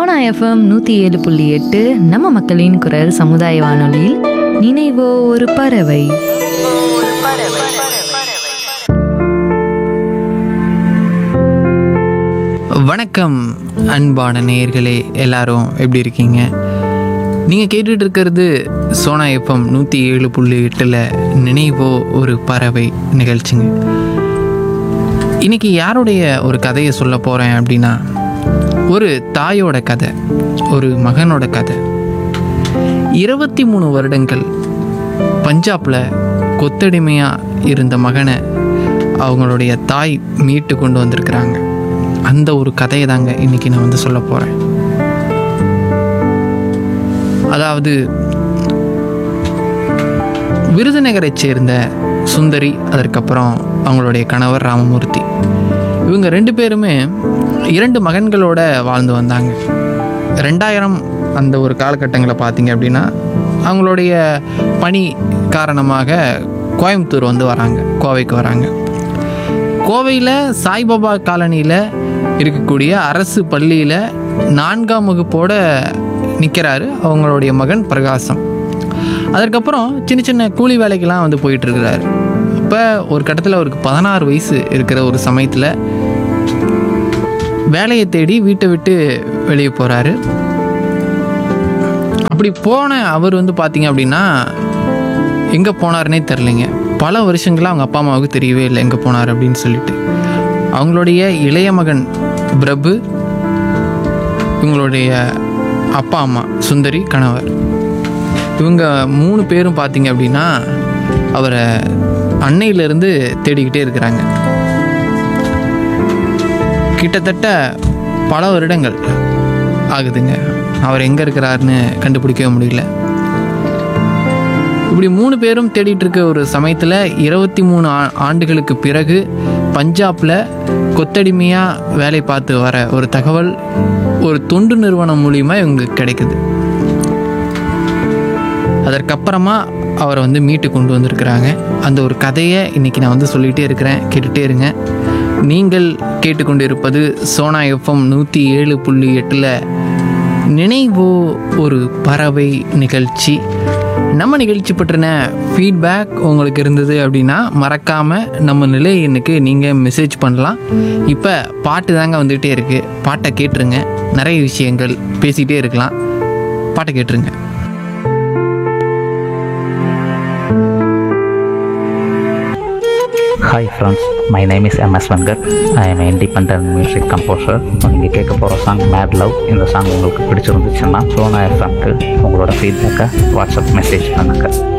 Sona FM நூற்றி ஏழு புள்ளி எட்டு நம்ம மக்களின் குரல் சமுதாய வானொலியில் நினைவோ ஒரு பறவை வணக்கம் அன்பான நேயர்களே எல்லாரும் எப்படி இருக்கீங்க நீங்கள் கேட்டுட்டு இருக்கிறது சோனா எஃப்எம் நூற்றி ஏழு புள்ளி எட்டில் நினைவோ ஒரு பறவை நிகழ்ச்சிங்க இன்னைக்கு யாருடைய ஒரு கதையை சொல்ல போகிறேன் அப்படின்னா ஒரு தாயோட கதை ஒரு மகனோட கதை இருபத்தி மூணு வருடங்கள் பஞ்சாபில் கொத்தடிமையாக இருந்த மகனை அவங்களுடைய தாய் மீட்டு கொண்டு வந்திருக்கிறாங்க அந்த ஒரு கதையை தாங்க இன்னைக்கு நான் வந்து சொல்ல போகிறேன் அதாவது விருதுநகரைச் சேர்ந்த சுந்தரி அதற்கப்புறம் அவங்களுடைய கணவர் ராமமூர்த்தி இவங்க ரெண்டு பேருமே இரண்டு மகன்களோட வாழ்ந்து வந்தாங்க ரெண்டாயிரம் அந்த ஒரு காலகட்டங்களை பார்த்தீங்க அப்படின்னா அவங்களுடைய பணி காரணமாக கோயம்புத்தூர் வந்து வராங்க கோவைக்கு வராங்க கோவையில் சாய்பாபா காலனியில் இருக்கக்கூடிய அரசு பள்ளியில் நான்காம் வகுப்போட நிற்கிறாரு அவங்களுடைய மகன் பிரகாசம் அதற்கப்புறம் சின்ன சின்ன கூலி வேலைக்கெல்லாம் வந்து போயிட்டு இருக்கிறாரு இப்போ ஒரு கட்டத்தில் அவருக்கு பதினாறு வயசு இருக்கிற ஒரு சமயத்தில் வேலையை தேடி வீட்டை விட்டு வெளியே போகிறாரு அப்படி போன அவர் வந்து பார்த்தீங்க அப்படின்னா எங்கே போனாருன்னே தெரிலிங்க பல வருஷங்களாக அவங்க அப்பா அம்மாவுக்கு தெரியவே இல்லை எங்கே போனார் அப்படின்னு சொல்லிட்டு அவங்களுடைய இளைய மகன் பிரபு இவங்களுடைய அப்பா அம்மா சுந்தரி கணவர் இவங்க மூணு பேரும் பார்த்தீங்க அப்படின்னா அவரை அன்னையிலேருந்து தேடிக்கிட்டே இருக்கிறாங்க கிட்டத்தட்ட பல வருடங்கள் ஆகுதுங்க அவர் எங்கே இருக்கிறாருன்னு கண்டுபிடிக்கவே முடியல இப்படி மூணு பேரும் தேடிட்டு இருக்க ஒரு சமயத்தில் இருபத்தி மூணு ஆ ஆண்டுகளுக்கு பிறகு பஞ்சாபில் கொத்தடிமையாக வேலை பார்த்து வர ஒரு தகவல் ஒரு தொண்டு நிறுவனம் மூலியமாக இவங்களுக்கு கிடைக்குது அதற்கப்புறமா அவரை வந்து மீட்டு கொண்டு வந்திருக்கிறாங்க அந்த ஒரு கதையை இன்றைக்கி நான் வந்து சொல்லிகிட்டே இருக்கிறேன் கேட்டுகிட்டே இருங்க நீங்கள் கேட்டுக்கொண்டு இருப்பது சோனா எஃப்எம் நூற்றி ஏழு புள்ளி எட்டில் நினைவோ ஒரு பறவை நிகழ்ச்சி நம்ம நிகழ்ச்சி பற்றின ஃபீட்பேக் உங்களுக்கு இருந்தது அப்படின்னா மறக்காமல் நம்ம நிலை எண்ணுக்கு நீங்கள் மெசேஜ் பண்ணலாம் இப்போ பாட்டு தாங்க வந்துகிட்டே இருக்குது பாட்டை கேட்டுருங்க நிறைய விஷயங்கள் பேசிகிட்டே இருக்கலாம் பாட்டை கேட்டுருங்க hi friends my name is MS Venkat I am independent music composer நீங்கள் கேட்க போகிற சாங் மேட் லவ் இந்த சாங் உங்களுக்கு பிடிச்சிருந்துச்சுன்னா சோனா எஃப்எம்க்கு உங்களோட ஃபீட்பேக்கை வாட்ஸ்அப் மெசேஜ் பண்ணுங்கள்